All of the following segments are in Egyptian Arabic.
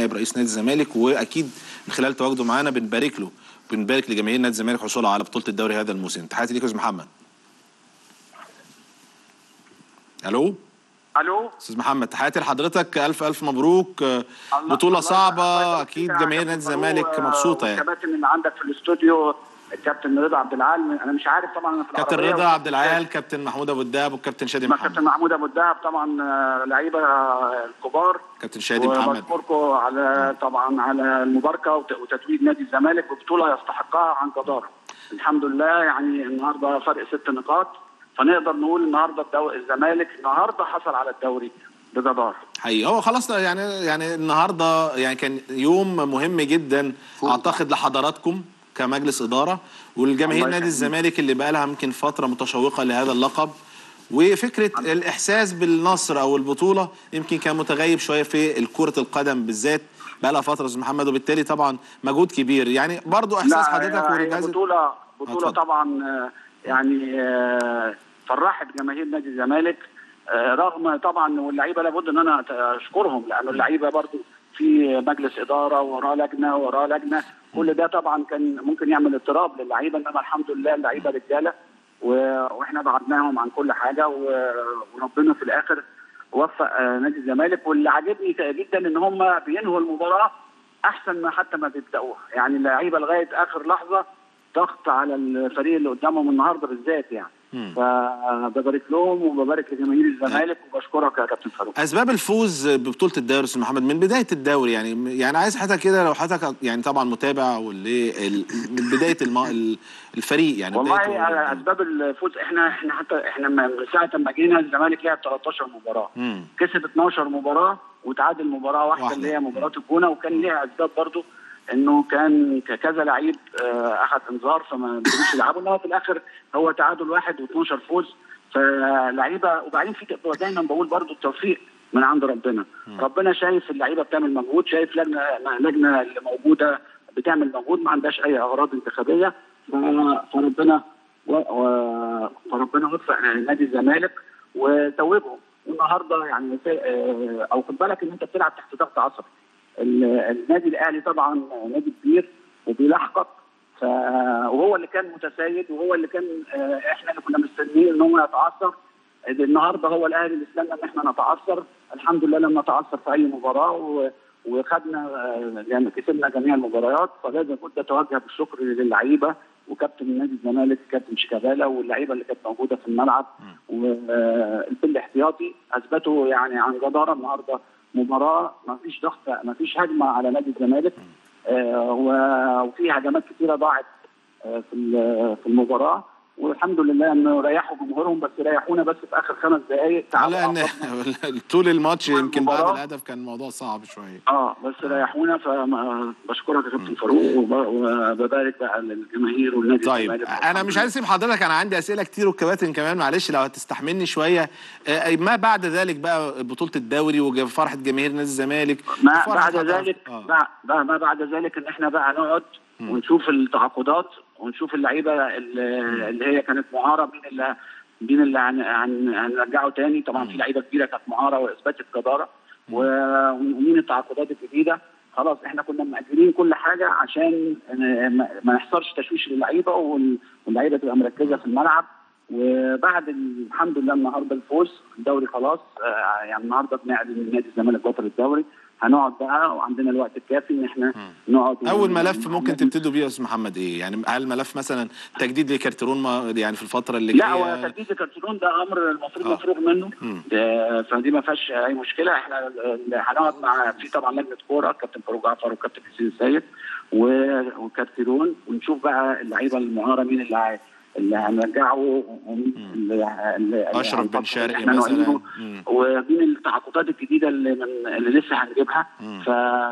نائب رئيس نادي الزمالك واكيد من خلال تواجده معانا بنبارك له بنبارك لجماهير نادي الزمالك حصوله على بطوله الدوري هذا الموسم تحياتي ليك يا استاذ محمد الو الو استاذ محمد تحياتي لحضرتك الف الف مبروك آه، الله- بطوله الله صعبه يبارك اكيد فيك يا جماهير نادي كابتن الزمالك فاروق، مبسوطه يعني والكباتن اللي عندك في الاستوديو الكابتن رضا عبد العال انا مش عارف طبعا انا في كابتن العربية رضا وكابتن عبد العال كابتن محمود ابو الدهب والكابتن شادي مع محمد كابتن محمود ابو الدهب طبعا آه، لعيبه آه، الكبار كابتن شادي محمد وبشكركم على طبعا على المباركه وت- وتتويج نادي الزمالك ببطوله يستحقها عن جداره الحمد لله يعني النهارده فرق ست نقاط فنقدر نقول النهارده الدو... الزمالك النهارده حصل على الدوري بجداره حقيقي هو خلاص يعني يعني النهارده يعني كان يوم مهم جدا اعتقد لحضراتكم كمجلس اداره والجماهير الله نادي يخليك. الزمالك اللي بقى لها يمكن فتره متشوقه لهذا اللقب وفكره الاحساس بالنصر او البطوله يمكن كان متغيب شويه في كره القدم بالذات بقى لها فتره استاذ محمد وبالتالي طبعا مجهود كبير يعني برضو احساس حضرتك هي والجهاز بطوله بطوله اتفضل. طبعا آه، يعني آه، فرحت جماهير نادي الزمالك آه، رغم طبعا واللعيبه لابد ان انا اشكرهم لانه اللعيبه برضو في مجلس اداره وراه لجنه وراه لجنه كل ده طبعا كان ممكن يعمل اضطراب للعيبه انما الحمد لله اللعيبه رجاله و- واحنا بعدناهم عن كل حاجه و- وربنا في الاخر وفق آه، نادي الزمالك واللي عاجبني جدا ان هم بينهوا المباراه احسن ما حتى ما بيبداوها يعني اللعيبه لغايه اخر لحظه ضغط على الفريق اللي قدامهم النهارده بالذات يعني مم. فببارك لهم وببارك لجماهير الزمالك وبشكرك يا كابتن فاروق اسباب الفوز ببطوله الدوري استاذ محمد من بدايه الدوري يعني يعني عايز حضرتك كده لو حضرتك يعني طبعا متابع واللي ال- من بدايه الم... ال- الفريق يعني والله بدايته على اسباب الفوز احنا احنا حتى احنا من ساعه ما جينا الزمالك لعب 13 مباراه مم. كسب 12 مباراه وتعادل مباراه واحده, واحدة. اللي هي مباراه الجونه وكان ليها اسباب برضو انه كان ك- كذا لعيب آه، اخذ انذار فما قدروش يلعبوا انما في الاخر هو تعادل واحد و12 فوز فلعيبه وبعدين في دايما بقول برضو التوفيق من عند ربنا ربنا شايف اللعيبه بتعمل مجهود شايف لجنه لجنه اللي موجوده بتعمل مجهود ما عندهاش اي اغراض انتخابيه ف- فربنا و... و... فربنا وفق نادي الزمالك وتوجهم النهارده يعني في... آه، او خد بالك ان انت بتلعب تحت ضغط عصبي ال- النادي الاهلي طبعا نادي كبير وبيلاحقك ف... وهو اللي كان متسيد وهو اللي كان آه، احنا اللي كنا مستنيين ان هو يتعثر النهارده هو الاهلي اللي استنى ان احنا نتعثر الحمد لله لم نتعثر في اي مباراه و... وخدنا آه، يعني كسبنا جميع المباريات فلازم كنت اتوجه بالشكر للعيبه وكابتن نادي الزمالك كابتن شيكابالا واللعيبه اللي كانت موجوده في الملعب وفي الاحتياطي اثبتوا يعني عن جداره النهارده مباراه ما فيش ضغط ما فيش هجمه على نادي الزمالك آه، و- وفي هجمات كثيره ضاعت آه، في ال- في المباراه والحمد لله انه ريحوا جمهورهم بس ريحونا بس في اخر خمس دقائق على ان طول الماتش يمكن بعد المباراة. الهدف كان الموضوع صعب شويه اه بس ريحونا فبشكرك يا كابتن فاروق وب- وببارك بقى للجماهير والنادي طيب الزمالك. انا مش عايز اسيب حضرتك انا عندي اسئله كتير والكباتن كمان معلش لو هتستحملني شويه آه، ما بعد ذلك بقى بطوله الدوري وفرحه جماهير نادي الزمالك ما وفرحة بعد حضرتك. ذلك آه. بع- بع- ما بعد ذلك ان احنا بقى نقعد ونشوف التعاقدات ونشوف اللعيبه اللي, اللي هي كانت معاره مين اللي مين اللي هن- هن- هنرجعه تاني طبعا في لعيبه كبيره كانت معاره واثبتت جداره و- ومين التعاقدات الجديده خلاص احنا كنا مأجلين كل حاجه عشان ن- ما- ما نحصلش تشويش للعيبه وال- واللعيبه تبقى مركزه في الملعب وبعد الحمد لله النهارده الفوز الدوري خلاص آه، يعني النهارده بنعلن ان نادي الزمالك بطل الدوري هنقعد بقى وعندنا الوقت الكافي ان احنا نقعد اول ون- ملف ممكن تبتدوا بيه يا استاذ محمد ايه يعني هل ملف مثلا تجديد لكارترون ما يعني في الفتره اللي لا هو جايه تجديد الكرتون ده امر المفروض آه. مفروغ منه مم. آه، فدي ما فيهاش اي مشكله احنا ال- هنقعد مع في طبعا لجنه كوره كابتن فاروق جعفر وكابتن حسين السيد و- وكارتيرون ونشوف بقى اللعيبه المهاره مين اللي ع- اللي هنرجعه ومين اللي اللي- اللي اشرف بن هنفكر إن شرقي إحنا مثلا نعيده. مم. ومين التعاقدات الجديده اللي من اللي لسه هنجيبها ف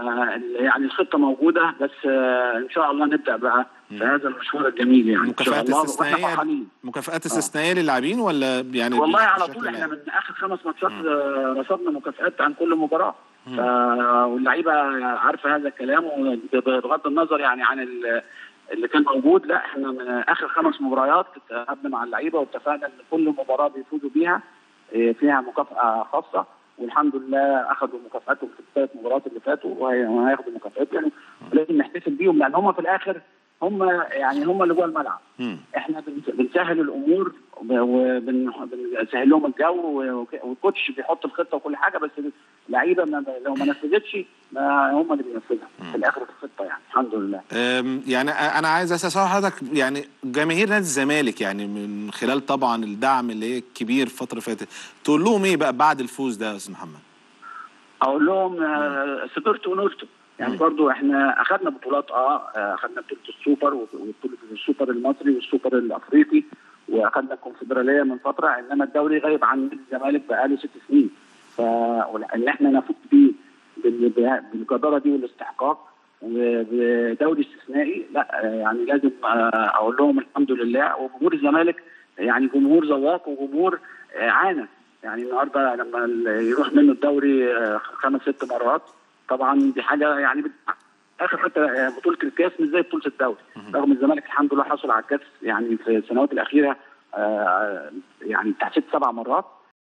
يعني الخطه موجوده بس آه، ان شاء الله نبدا بقى في هذا المشوار الجميل يعني ان شاء مكافآت الله واحنا استثنائيه فرحانين مكافآت استثنائيه لللاعبين ولا يعني والله على بالشكل طول احنا العام؟ من اخر خمس ماتشات آه، رصدنا مكافآت عن كل مباراه ف- واللعيبه عارفه هذا الكلام وبغض النظر يعني عن ال- اللي كان موجود لا احنا من اخر خمس مباريات اتفقنا مع اللعيبه واتفقنا ان كل مباراه بيفوزوا بيها آه، فيها مكافاه خاصه والحمد لله اخذوا مكافاتهم في الثلاث مباريات اللي فاتوا وهي- وهياخدوا مكافاتهم ولازم نحتفل بيهم لان هم في الاخر هم يعني هم اللي جوه الملعب مم. احنا بن- بنسهل الامور وبنسهل لهم الجو وك- والكوتش بيحط الخطه وكل حاجه بس اللعيبه ما- لو ما نفذتش ما هم اللي بينفذها في الاخر في الخطه يعني الحمد لله أم، يعني انا عايز اسال سؤال حضرتك يعني جماهير نادي الزمالك يعني من خلال طبعا الدعم اللي هي الكبير الفتره اللي فاتت تقول لهم ايه بقى بعد الفوز ده يا استاذ محمد؟ اقول لهم آه، صبرتوا ونلتوا يعني برضو احنا اخذنا بطولات اه آه، اخذنا بطوله السوبر وبطوله السوبر المصري والسوبر الافريقي واخذنا الكونفدراليه من فتره انما الدوري غايب عن نادي الزمالك بقاله ست سنين فان احنا نفوز بيه بال- بال- بالجداره دي والاستحقاق وبدوري استثنائي لا آه، يعني لازم آه، اقول لهم الحمد لله وجمهور الزمالك يعني جمهور ذواق وجمهور آه، عانى يعني النهارده لما ال- يروح منه الدوري آه، خمس ست مرات طبعا دي حاجه يعني بت- اخر حتى آه، بطوله الكاس مش زي بطوله الدوري رغم الزمالك الحمد لله حصل على الكاس يعني في السنوات الاخيره آه، يعني بتاع ست سبع مرات